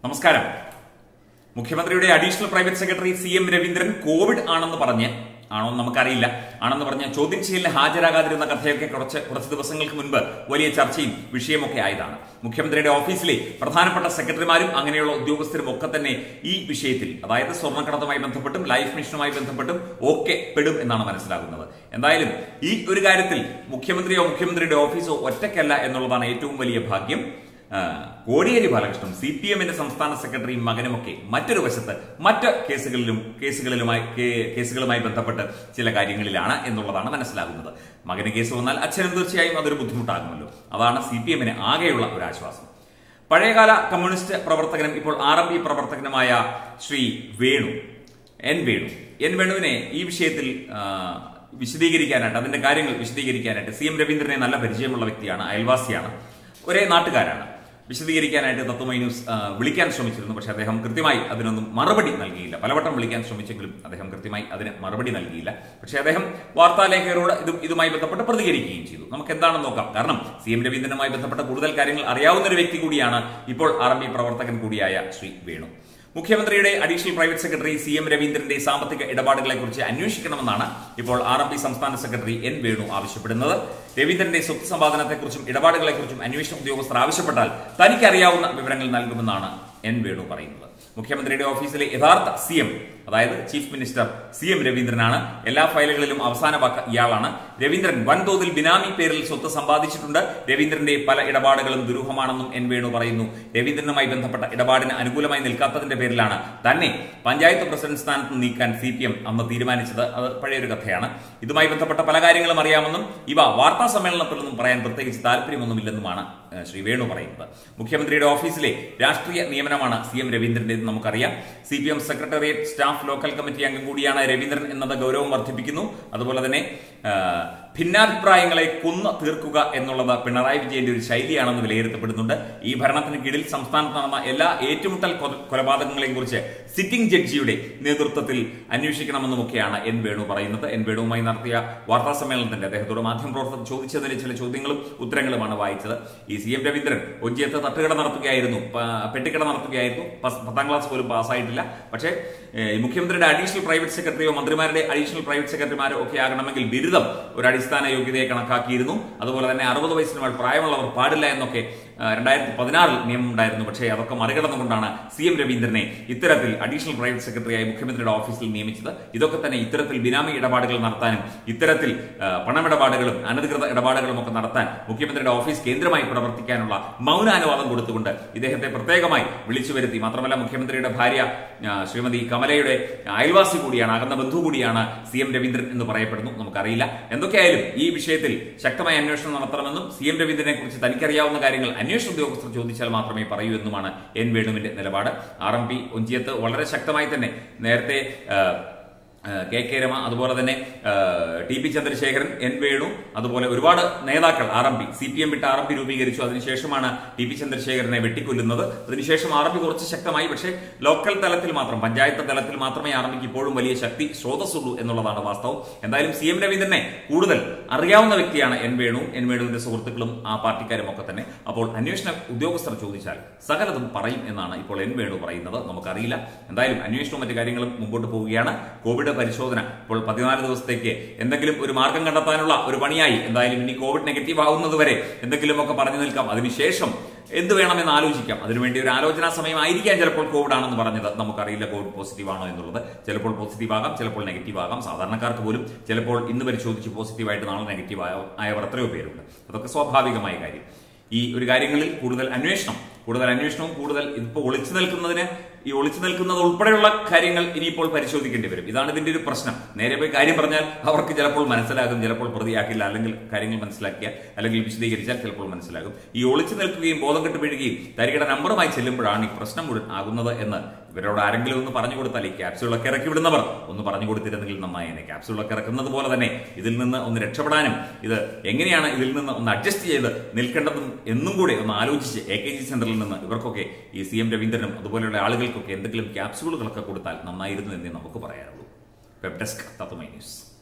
നമസ്കാരം മുഖ്യമന്ത്രിയുടെ additional private secretary C M Raveendran covid ആണെന്ന് പറഞ്ഞ് ആണോ എന്ന് നമുക്കറിയില്ല ആണെന്ന് പറഞ്ഞ് ചോദ്യം ചെയ്യലിന് ഹാജരാകാതിരുന്ന കഥയൊക്കെ കുറച്ച് കുറച്ച് ദിവസങ്ങൾക്ക് മുൻപ് വലിയ ചർച്ചയും വിഷയമൊക്കെ ആയതാണ് മുഖ്യമന്ത്രിയുടെ ഓഫീസിലെ പ്രധാനപ്പെട്ട സെക്രട്ടറിമാരും അങ്ങനെയുള്ള ഉദ്യോഗസ്ഥരും ഒക്കെ തന്നെ ഈ വിഷയത്തിൽ അതായത് സ്വർണ്ണക്കടത്തുമായി ബന്ധപ്പെട്ടും ലൈഫ് മിഷനുമായി ബന്ധപ്പെട്ടും ഒക്കെ പെടും എന്നാണ് മനസ്സിലാകുന്നത് എന്തായാലും ഈ ഒരു കാര്യത്തിൽ മുഖ്യമന്ത്രിയോ മുഖ്യമന്ത്രിയുടെ ഓഫീസോ ഒറ്റയ്ക്കല്ല എന്നുള്ളതാണ് ഏറ്റവും വലിയ ഭാഗ്യം ആ, കോടിയേരി ബാലകൃഷ്ണൻ സി പി എമ്മിന്റെ സംസ്ഥാന സെക്രട്ടറിയും മകനുമൊക്കെ മറ്റൊരു വശത്ത് മറ്റ് കേസുകളിലും കേസുകളിലുമായി കേ- കേസുകളുമായി ബന്ധപ്പെട്ട് ചില കാര്യങ്ങളിലാണ് എന്നുള്ളതാണ് മനസ്സിലാകുന്നത് മകന് കേസ് വന്നാൽ അച്ഛനും തീർച്ചയായും അതൊരു ബുദ്ധിമുട്ടാകുമല്ലോ അതാണ് സി പി എമ്മിന് ആകെയുള്ള ഒരു ആശ്വാസം പഴയകാല കമ്മ്യൂണിസ്റ്റ് പ്രവർത്തകനും ഇപ്പോൾ ആർ എം പി പ്രവർത്തകനുമായ ശ്രീ വേണു എൻ വേണു എൻ വേണുവിനെ ഈ വിഷയത്തിൽ ആ, വിശദീകരിക്കാനായിട്ട് അതിന്റെ കാര്യങ്ങൾ വിശദീകരിക്കാനായിട്ട് സി എം രവീന്ദ്രനെ നല്ല പരിചയമുള്ള വ്യക്തിയാണ് അയൽവാസിയാണ് ഒരേ നാട്ടുകാരാണ് വിശദീകരിക്കാനായിട്ട് തത്വമൈ ന്യൂസ് ആ, വിളിക്കാൻ ശ്രമിച്ചിരുന്നു പക്ഷേ അദ്ദേഹം കൃത്യമായി അതിനൊന്നും മറുപടി നൽകിയില്ല പലവട്ടം വിളിക്കാൻ ശ്രമിച്ചെങ്കിലും അദ്ദേഹം കൃത്യമായി അതിന് മറുപടി നൽകിയില്ല പക്ഷേ അദ്ദേഹം വാർത്താലേഖകരോട് ഇത് ഇതുമായി ബന്ധപ്പെട്ട് പ്രതികരിക്കുകയും ചെയ്തു നമുക്ക് എന്താണെന്ന് നോക്കാം കാരണം സി എം രവീന്ദ്രനുമായി ബന്ധപ്പെട്ട കൂടുതൽ കാര്യങ്ങൾ അറിയാവുന്ന ഒരു വ്യക്തി കൂടിയാണ് ഇപ്പോൾ ആർ എം പി പ്രവർത്തകൻ കൂടിയായ ശ്രീ വേണു മുഖ്യമന്ത്രിയുടെ additional private secretary C M രവീന്ദ്രന്റെ സാമ്പത്തിക ഇടപാടുകളെക്കുറിച്ച് അന്വേഷിക്കണമെന്നാണ് ഇപ്പോൾ ആർ എം പി സംസ്ഥാന സെക്രട്ടറി എൻ വേണു ആവശ്യപ്പെടുന്നത് രവീന്ദ്രന്റെ സ്വത്ത് സമ്പാദനത്തെക്കുറിച്ചും ഇടപാടുകളെക്കുറിച്ചും അന്വേഷണ ഉദ്യോഗസ്ഥർ ആവശ്യപ്പെട്ടാൽ തനിക്കറിയാവുന്ന വിവരങ്ങൾ നൽകുമെന്നാണ് എൻ വേണു പറയുന്നത് മുഖ്യമന്ത്രിയുടെ ഓഫീസിലെ യഥാർത്ഥ സി എം അതായത് ചീഫ് മിനിസ്റ്റർ സി എം രവീന്ദ്രനാണ് എല്ലാ ഫയലുകളിലും അവസാന വാക്ക് ഇയാളാണ് രവീന്ദ്രൻ വൻതോതിൽ ബിനാമി പേരിൽ സ്വത്ത് സമ്പാദിച്ചിട്ടുണ്ട് രവീന്ദ്രന്റെ പല ഇടപാടുകളും ദുരൂഹമാണെന്നും എൻ വേണു പറയുന്നു രവീന്ദ്രനുമായി ബന്ധപ്പെട്ട ഇടപാടിന് അനുകൂലമായി നിൽക്കാത്തതിന്റെ പേരിലാണ് തന്നെ പഞ്ചായത്ത് പ്രസിഡന്റ് സ്ഥാനത്ത് നീക്കാൻ സി പി എം അന്ന് തീരുമാനിച്ചത് അത് പഴയൊരു കഥയാണ് ഇതുമായി ബന്ധപ്പെട്ട പല കാര്യങ്ങളും അറിയാമെന്നും ഇവ വാർത്താ സമ്മേളനത്തിലൊന്നും പറയാൻ പ്രത്യേകിച്ച് താല്പര്യമൊന്നുമില്ലെന്നുമാണ് ഏഹ്, ശ്രീ വേണു പറയുന്നത് മുഖ്യമന്ത്രിയുടെ ഓഫീസിലെ രാഷ്ട്രീയ നിയമനമാണ് സി എം രവീന്ദ്രന്റെ നമുക്കറിയാം C P M secretariat staff local committee അംഗം കൂടിയാണ് രവീന്ദ്രൻ എന്നത് ഗൗരവം വർദ്ധിപ്പിക്കുന്നു അതുപോലെ തന്നെ ആ, ഭിന്നാഭിപ്രായങ്ങളെ കൊന്നു തീർക്കുക എന്നുള്ളത് പിണറായി വിജയന്റെ ഒരു ശൈലിയാണെന്ന് വിലയിരുത്തപ്പെടുന്നുണ്ട് ഈ ഭരണത്തിന് കീഴിൽ സംസ്ഥാനത്ത് നടന്ന എല്ലാ ഏറ്റുമുട്ടൽ കൊല- കൊലപാതകങ്ങളെയും കുറിച്ച് സിറ്റിംഗ് ജഡ്ജിയുടെ നേതൃത്വത്തിൽ അന്വേഷിക്കണമെന്നുമൊക്കെയാണ് എൻ വേണു പറയുന്നത് എൻ വേണുവുമായി നടത്തിയ വാർത്താ സമ്മേളനത്തിന്റെ അദ്ദേഹത്തോട് മാധ്യമപ്രവർത്തകർ ചോദിച്ചതിന് ചില ചോദ്യങ്ങളും ഉത്തരങ്ങളുമാണ് വായിച്ചത് ഈ സി എം രവീന്ദ്രൻ ഒഞ്ചിയത്ത് തട്ടുകട നടത്തുകയായിരുന്നു പ- പെട്ടിക്കട നടത്തുകയായിരുന്നു പസ്- പത്താം ക്ലാസ് പോലും പാസ്സായിട്ടില്ല പക്ഷേ ഏഹ്, മുഖ്യമന്ത്രിയുടെ അഡീഷണൽ പ്രൈവറ്റ് സെക്രട്ടറിയോ മന്ത്രിമാരുടെ അഡീഷണൽ പ്രൈവറ്റ് സെക്രട്ടറിമാരോ ഒക്കെ ആകണമെങ്കിൽ ബിരുദം ഒരു അടിസ്ഥാന യോഗ്യതയെ കണക്കാക്കിയിരുന്നു അതുപോലെ തന്നെ അറുപത് വയസ്സിന് മേൽ പ്രായമുള്ളവർ പാടില്ല എന്നൊക്കെ രണ്ടായിരത്തി പതിനാറിൽ നിയമം ഉണ്ടായിരുന്നു പക്ഷേ അതൊക്കെ മറികടന്നുകൊണ്ടാണ് സി എം രവീന്ദ്രനെ ഇത്തരത്തിൽ അഡീഷണൽ പ്രൈവറ്റ് സെക്രട്ടറിയായി മുഖ്യമന്ത്രിയുടെ ഓഫീസിൽ നിയമിച്ചത് ഇതൊക്കെ തന്നെ ഇത്തരത്തിൽ ബിനാമി ഇടപാടുകൾ നടത്താനും ഇത്തരത്തിൽ ആ, പണമിടപാടുകളും അനധികൃത ഇടപാടുകളും ഒക്കെ നടത്താൻ മുഖ്യമന്ത്രിയുടെ ഓഫീസ് കേന്ദ്രമായി പ്രവർത്തിക്കാനുള്ള മൗനാനുവാദം കൊടുത്തുകൊണ്ട് ഇദ്ദേഹത്തെ പ്രത്യേകമായി വിളിച്ചു വരുത്തി മാത്രമല്ല മുഖ്യമന്ത്രിയുടെ ഭാര്യ ആ, ശ്രീമതി കമലയുടെ അയൽവാസി കൂടിയാണ് അകന്ന ബന്ധു കൂടിയാണ് സി എം രവീന്ദ്രൻ എന്ന് പറയപ്പെടുന്നു നമുക്കറിയില്ല എന്തൊക്കെയായാലും ഈ വിഷയത്തിൽ ശക്തമായ അന്വേഷണം നടത്തണമെന്നും സി എം രവീന്ദ്രനെ കുറിച്ച് തനിക്കറിയാവുന്ന കാര്യങ്ങൾ അന്വേഷണ ഉദ്യോഗസ്ഥർ ചോദിച്ചാൽ മാത്രമേ പറയൂ എന്നുമാണ് എൻ വേണുവിന്റെ നിലപാട് ആർ എം പി ഒഞ്ചിയത്ത് വളരെ ശക്തമായി തന്നെ നേരത്തെ ആ, ആ, കെ കെ രമ അതുപോലെ തന്നെ ആ, T P Chandrasekharan N Venu അതുപോലെ ഒരുപാട് നേതാക്കൾ R M P C P M വിട്ട് ആർ എം പി രൂപീകരിച്ചു അതിനുശേഷമാണ് ടി പി ചന്ദ്രശേഖരനെ വെട്ടിക്കൊല്ലുന്നത് അതിനുശേഷം ആർ എം പി കുറച്ച് ശക്തമായി പക്ഷേ ലോക്കൽ തലത്തിൽ മാത്രം പഞ്ചായത്ത് തലത്തിൽ മാത്രമേ ആർ എം പിക്ക് ഇപ്പോഴും വലിയ ശക്തി സ്രോതസ്സുള്ളൂ എന്നുള്ളതാണ് വാസ്തവം എന്തായാലും സി എം രവീന്ദ്രനെ കൂടുതൽ അറിയാവുന്ന വ്യക്തിയാണ് എൻ വേണു എൻ വേണുവിന്റെ സുഹൃത്തുക്കളും ആ പാർട്ടിക്കാരും ഒക്കെ തന്നെ അപ്പോൾ അന്വേഷണ ഉദ്യോഗസ്ഥർ ചോദിച്ചാൽ സകലതും പറയും എന്നാണ് ഇപ്പോൾ എൻ വേണു പറയുന്നത് നമുക്കറിയില്ല എന്തായാലും അന്വേഷണവും മറ്റു കാര്യങ്ങളും മുമ്പോട്ട് പോവുകയാണ് കോവിഡ് പരിശോധന ഇപ്പോൾ പതിനാല് ദിവസത്തേക്ക് എന്തെങ്കിലും ഒരു മാർഗം കണ്ടെത്താനുള്ള ഒരു പണിയായി എന്തായാലും ഇനി കോവിഡ് നെഗറ്റീവ് ആവുന്നതുവരെ എന്തെങ്കിലുമൊക്കെ പറഞ്ഞു നിൽക്കാം അതിനുശേഷം എന്ത് വേണമെന്ന് ആലോചിക്കാം അതിനുവേണ്ടി ഒരു ആലോചനാ സമയമായിരിക്കാം ചിലപ്പോൾ കോവിഡ് ആണെന്ന് പറഞ്ഞത് നമുക്കറിയില്ല കോവിഡ് പോസിറ്റീവ് ആണോ എന്നുള്ളത് ചിലപ്പോൾ പോസിറ്റീവ് ആകാം ചിലപ്പോൾ നെഗറ്റീവ് ആകാം സാധാരണക്കാർക്ക് പോലും ചിലപ്പോൾ ഇന്ന് പരിശോധിച്ച് പോസിറ്റീവായിട്ട് നാളെ നെഗറ്റീവ് ആയവർ എത്രയോ പേരുണ്ട് അതൊക്കെ സ്വാഭാവികമായ കാര്യം ഈ ഒരു കാര്യങ്ങളിൽ കൂടുതൽ അന്വേഷണം കൂടുതൽ അന്വേഷണവും കൂടുതൽ ഇപ്പോൾ ഒളിച്ചു നിൽക്കുന്നതിന് ഈ ഒളിച്ചു നിൽക്കുന്നത് ഉൾപ്പെടെയുള്ള കാര്യങ്ങൾ ഇനിയിപ്പോൾ പരിശോധിക്കേണ്ടി വരും ഇതാണ് ഇതിന്റെ ഒരു പ്രശ്നം നേരെ പോയി കാര്യം പറഞ്ഞാൽ അവർക്ക് ചിലപ്പോൾ മനസ്സിലാകും ചിലപ്പോൾ പ്രതിയാക്കില്ല അല്ലെങ്കിൽ കാര്യങ്ങൾ മനസ്സിലാക്കിയാൽ അല്ലെങ്കിൽ വിശദീകരിച്ചാൽ ചിലപ്പോൾ മനസ്സിലാകും ഈ ഒളിച്ചു നിൽക്കുകയും ബോധം കെട്ട് വീഴുകയും തരികയുടെ നമ്പറുമായി ചെല്ലുമ്പോഴാണ് ഈ പ്രശ്നം മുഴുവൻ ആകുന്നത് എന്ന് ഇവരോട് ആരെങ്കിലും ഒന്ന് പറഞ്ഞു കൊടുത്താൽ ഈ ക്യാപ്സ്യൂളൊക്കെ ഇറക്കി വിടുന്നവർ ഒന്ന് പറഞ്ഞു കൊടുത്തിരുന്നെങ്കിൽ നന്നായേനെ ക്യാപ്സ്യൂളൊക്കെ ഇറക്കുന്നത് പോലെ തന്നെ ഇതിൽ നിന്ന് ഒന്ന് രക്ഷപ്പെടാനും ഇത് എങ്ങനെയാണ് ഇതിൽ നിന്ന് ഒന്ന് അഡ്ജസ്റ്റ് ചെയ്ത് നിൽക്കേണ്ടതും എന്നും കൂടെ ഒന്ന് ആലോചിച്ച് എ കെ ജി സെന്ററിൽ നിന്ന് ഇവർക്കൊക്കെ ഈ സി എം രവീന്ദ്രനും അതുപോലെയുള്ള ആളുകൾക്കൊക്കെ എന്തെങ്കിലും ക്യാപ്സ്യൂളുകളൊക്കെ കൊടുത്താൽ നന്നായിരുന്നു എന്നേ നമുക്ക് പറയാനുള്ളൂ വെബ് ഡെസ്ക് തത്വമൈ ന്യൂസ്